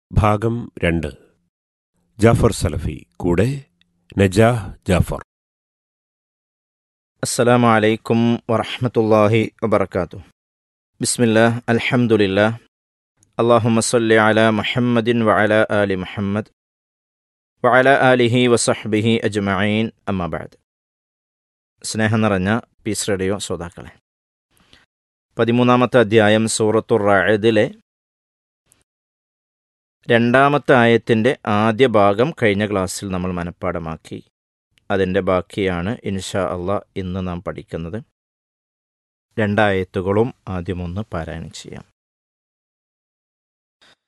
ഭാഗം രണ്ട് ജാഫർ സലഫി കൂടെ നജാഹ് ജാഫർ السلام عليكم ورحمة الله وبركاته بسم الله الحمد لله اللهم صل على محمد وعلى آل محمد وعلى آله وصحبه أجمعين أما بعد സ്നേഹം നിറഞ്ഞ പീസ് റേഡിയോ ശ്രോതാക്കളെ പതിമൂന്നാമത്തെ അധ്യായം സൂറത്തുർ റായദിലെ രണ്ടാമത്തെ ആയത്തിൻ്റെ ആദ്യ ഭാഗം കഴിഞ്ഞ ക്ലാസ്സിൽ നമ്മൾ മനഃപ്പാടമാക്കി അതിൻ്റെ ബാക്കിയാണ് ഇൻഷാ അള്ളാഹ് ഇന്ന് നാം പഠിക്കുന്നത് രണ്ടായത്തുകളും ആദ്യമൊന്ന് പാരായണം ചെയ്യാം